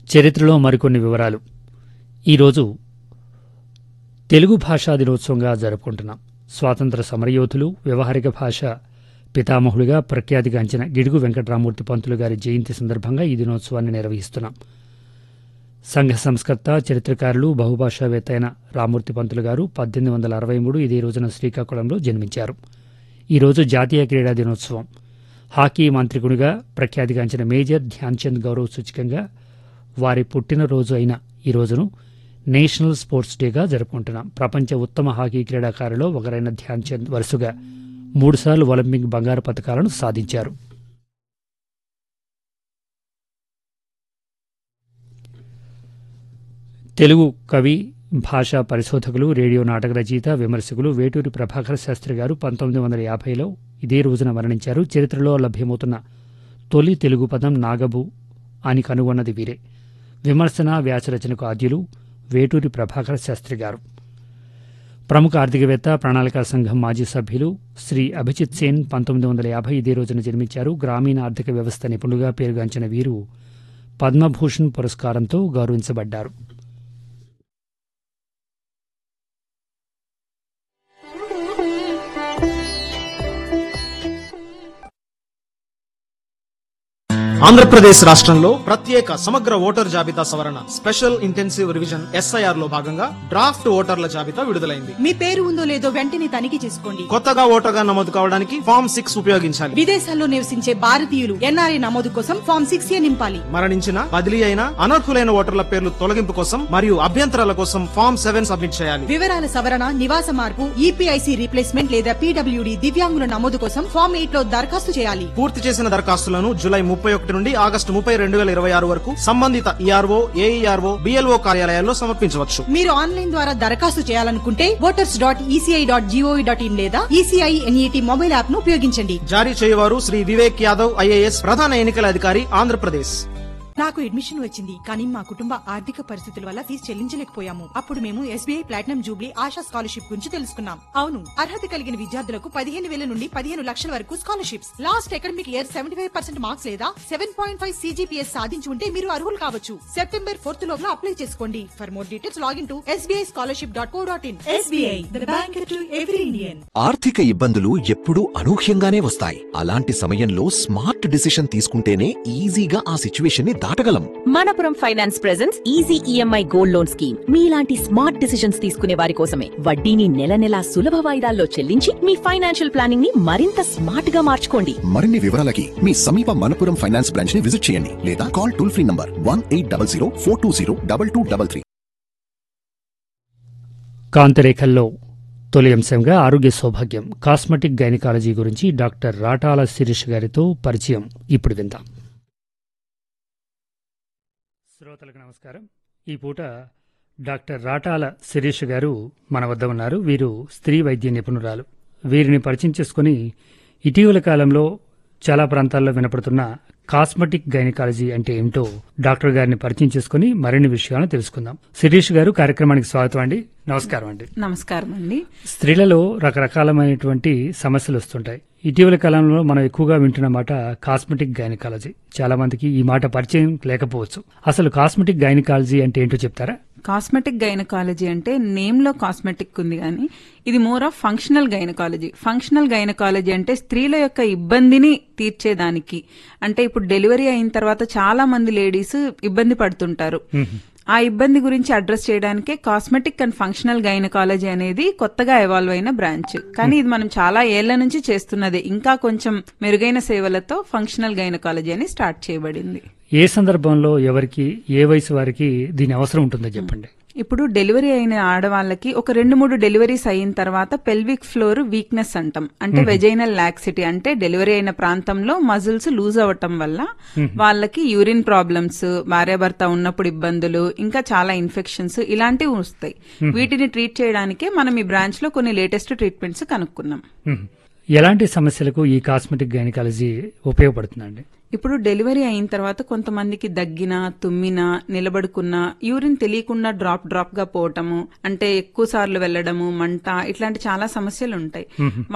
చరిత్రలో మరికొన్ని వివరాలు ఈరోజు తెలుగు భాషా దినోత్సవంగా జరుపుకుంటున్నాం స్వాతంత్ర సమరయోధులు వ్యవహారిక భాష పితామహుడిగా ప్రఖ్యాతిగాంచిన గిడుగు వెంకటరామూర్తి పంతులు గారి జయంతి సందర్భంగా ఈ దినోత్సవాన్ని నిర్వహిస్తున్నాం సంఘ సంస్కర్త చరిత్రకారులు బహుభాషావేత్త అయిన రామూర్తి పంతులు గారు పద్దెనిమిది వందల అరవై మూడు ఇదే రోజున శ్రీకాకుళంలో జన్మించారు ఈరోజు జాతీయ క్రీడా దినోత్సవం హాకీ మంత్రికునిగా ప్రఖ్యాతిగాంచిన మేజర్ ధ్యాన్చంద్ గౌరవ సూచకంగా వారి పుట్టినరోజు అయిన ఈ రోజును నేషనల్ స్పోర్ట్స్ డేగా జరుపుకుంటున్నాం ప్రపంచ ఉత్తమ హాకీ క్రీడాకారులో ఒకరైన ధ్యాన్చంద్ వరుసగా మూడుసార్లు ఒలింపిక్ బంగారు పథకాలను సాధించారు తెలుగు కవి భాషా పరిశోధకులు రేడియో నాటక రచయిత విమర్శకులు వేటూరి ప్రభాకర శాస్త్రి గారు పంతొమ్మిది వందల యాభైలో ఇదే రోజున మరణించారు చరిత్రలో లభ్యమవుతున్న తొలి తెలుగు పదం నాగబు అని కనుగొన్నది వీరే విమర్శన వ్యాసరచనకు ఆద్యులు వేటూరి ప్రభాకర శాస్త్రి గారు ప్రముఖ ఆర్థికవేత్త ప్రణాళికా సంఘం మాజీ సభ్యులు శ్రీ అభిజిత్ సేన్ పంతొమ్మిది వందల యాభై ఇదే రోజున జన్మించారు గ్రామీణ ఆర్థిక వ్యవస్థ నిపుణులుగా పేరుగాంచిన వీరు పద్మభూషణ్ పురస్కారంతో గౌరవించబడ్డారు ఆంధ్రప్రదేశ్ రాష్ట్రంలో ప్రత్యేక సమగ్ర ఓటర్ జాబితా సవరణ స్పెషల్ ఇంటెన్సివ్ రివిజన్ ఎస్ఐఆర్ లో భాగంగా డ్రాఫ్ట్ ఓటర్ల జాబితా విడుదలైంది మీ పేరు ఉందో లేదో వెంటనే తనిఖీ చేసుకోండి కొత్తగా ఓటర్గా నమోదు కావడానికి ఫామ్ సిక్స్ ఉపయోగించాలి విదేశాల్లో నివసించే భారతీయులు ఎన్ఆర్ఐ నమోదు కోసం ఫామ్ సిక్స్ ఏ నింపాలి మరణించిన బదిలీ అయిన అనర్హులైన ఓటర్ల పేర్లు తొలగింపు కోసం మరియు అభ్యంతరాల కోసం ఫామ్ సెవెన్ సబ్మిట్ చేయాలి వివరాల సవరణ నివాస మార్పు ఈపీఐసి రీప్లేస్మెంట్ లేదా పీడబ్ల్యూడి దివ్యాంగుల నమోదు కోసం ఫామ్ ఎయిట్ లో దరఖాస్తు చేయాలి పూర్తి చేసిన దరఖాస్తులను జూలై ముప్పై ఒకటి నుండి ఆగస్టు ముప్పై రెండు వేల ఇరవై ఆరు వరకు సంబంధిత ఈఆర్ఓ ఏఈఆర్ఓ బిఎల్ఓ కార్యాలయాల్లో సమర్పించవచ్చు మీరు ఆన్లైన్ ద్వారా దరఖాస్తు చేయాలనుకుంటే voters dot ECI dot G O V dot in లేదా ఈసీఐ ఎన్ఈటి మొబైల్ యాప్ ను ఉపయోగించండి జారీ చేయవారు శ్రీ వివేక్ యాదవ్ ఐఏఎస్ ప్రధాన ఎన్నికల అధికారి ఆంధ్రప్రదేశ్ నాకు అడ్మిషన్ వచ్చింది కానీ మా కుటుంబ ఆర్థిక పరిస్థితుల వల్ల ఫీజు చెల్లించలేకపోయాము అప్పుడు మేము SBI platinum jubilee Asha scholarship గురించి తెలుసుకున్నాం అవును అర్హత కలిగిన విద్యార్థులకు పదిహేను వేల నుండి పదిహేను లక్షల వరకు scholarships last academic year seventy five percent marks లేదా సెవెన్ పాయింట్ ఫైవ్ సీజీపీఎస్ సాధించి ఉంటే మీరు అర్హులు కావచ్చు సెప్టెంబర్ ఫోర్త్ లోపల అప్లై చేసుకోండి for more details login to SBI scholarship dot co dot in SBI the bank to every Indian ఆర్థిక ఇబ్బందులు ఎప్పుడూ అనూహ్యంగానే వస్తాయి అలాంటి సమయంలో స్మార్ట్ డిసిషన్ తీసుకుంటేనే ఈజీగా ఆ సిచ్యువేషన్ ని దాటగలం Manappuram finance presents easy EMI gold loan scheme మీలాంటి స్మార్ట్ డిసిషన్స్ తీసుకునే వారి కోసమే వడ్డీని నెల నెలా సులభ వాయిదాల్లో చెల్లించి మీ ఫైనాన్షియల్ ప్లానింగ్ ని మరింత స్మార్ట్ గా మార్చుకోండి మరిన్ని వివరాలకి మీ సమీప మనపురం ఫైనాన్స్ బ్రాంచ్ ని విజిట్ చేయండి లేదా call toll free number one eight double zero four two zero double two double three కాంతిరేఖల్లో తొలి అంశంగా ఆరోగ్య సౌభాగ్యం కాస్మెటిక్ గైనకాలజీ గురించి డాక్టర్ రాటాల శిరీష్ గారితో పరిచయం ఇప్పుడు విందాం శ్రోతలకు నమస్కారం ఈ పూట డాక్టర్ రాటాల శిరీష్ గారు మన వద్ద ఉన్నారు వీరు స్త్రీ వైద్య నిపుణురాలు వీరిని పరిచయం చేసుకుని ఇటీవల కాలంలో చాలా ప్రాంతాల్లో వినపడుతున్న కాస్మెటిక్ గైనకాలజీ అంటే ఏమిటో డాక్టర్ గారిని పరిచయం చేసుకుని మరిన్ని విషయాలను తెలుసుకుందాం శిరీష్ గారు కార్యక్రమానికి స్వాగతం అండి నమస్కారం అండి నమస్కారం అండి స్త్రీలలో రకరకాలమైనటువంటి సమస్యలు వస్తుంటాయి ఇటీవల కాలంలో మనం ఎక్కువగా వింటున్న మాట కాస్మెటిక్ గైనకాలజీ చాలా మందికి ఈ మాట పరిచయం లేకపోవచ్చు అసలు కాస్మెటిక్ గైనకాలజీ అంటే ఏంటో చెప్తారా కాస్మెటిక్ గైనకాలజీ అంటే నేమ్ లో కాస్మెటిక్ ఉంది కానీ ఇది more of functional gynaecology functional gynaecology అంటే స్త్రీల యొక్క ఇబ్బందిని తీర్చేదానికి అంటే ఇప్పుడు డెలివరీ అయిన తర్వాత చాలా మంది లేడీస్ ఇబ్బంది పడుతుంటారు ఆ ఇబ్బంది గురించి అడ్రస్ చేయడానికే కాస్మెటిక్ అండ్ ఫంక్షనల్ గైనకాలజీ అనేది కొత్తగా ఎవాల్వ్ అయిన బ్రాంచ్ కానీ ఇది మనం చాలా ఏళ్ల నుంచి చేస్తున్నదే ఇంకా కొంచెం మెరుగైన సేవలతో ఫంక్షనల్ గైనకాలజీ అని స్టార్ట్ చేయబడింది ఏ సందర్భంలో ఎవరికి ఏ వయసు వారికి దీని అవసరం ఉంటుందో చెప్పండి ఇప్పుడు డెలివరీ అయిన ఆడవాళ్ళకి ఒక రెండు మూడు డెలివరీస్ అయిన తర్వాత పెల్విక్ ఫ్లోర్ వీక్నెస్ అంటాం అంటే వెజైనల్ లాక్సిటీ అంటే డెలివరీ అయిన ప్రాంతంలో మజిల్స్ లూజ్ అవ్వటం వల్ల వాళ్ళకి యూరిన్ ప్రాబ్లమ్స్ భార్యాభర్త ఉన్నప్పుడు ఇబ్బందులు ఇంకా చాలా ఇన్ఫెక్షన్స్ ఇలాంటివి వస్తాయి వీటిని ట్రీట్ చేయడానికే మనం ఈ బ్రాంచ్ లో కొన్ని లేటెస్ట్ ట్రీట్మెంట్స్ కనుక్కున్నాం హ్మ్. ఎలాంటి సమస్యలకు ఈ కాస్మెటిక్ గైనకాలజీ ఉపయోగపడుతుందండి ఇప్పుడు డెలివరీ అయిన తర్వాత కొంతమందికి దగ్గిన తుమ్మిన నిలబడుకున్న యూరిన్ తెలియకుండా డ్రాప్ డ్రాప్ గా పోవటము అంటే ఎక్కువ సార్లు వెళ్లడము మంట ఇట్లాంటి చాలా సమస్యలు ఉంటాయి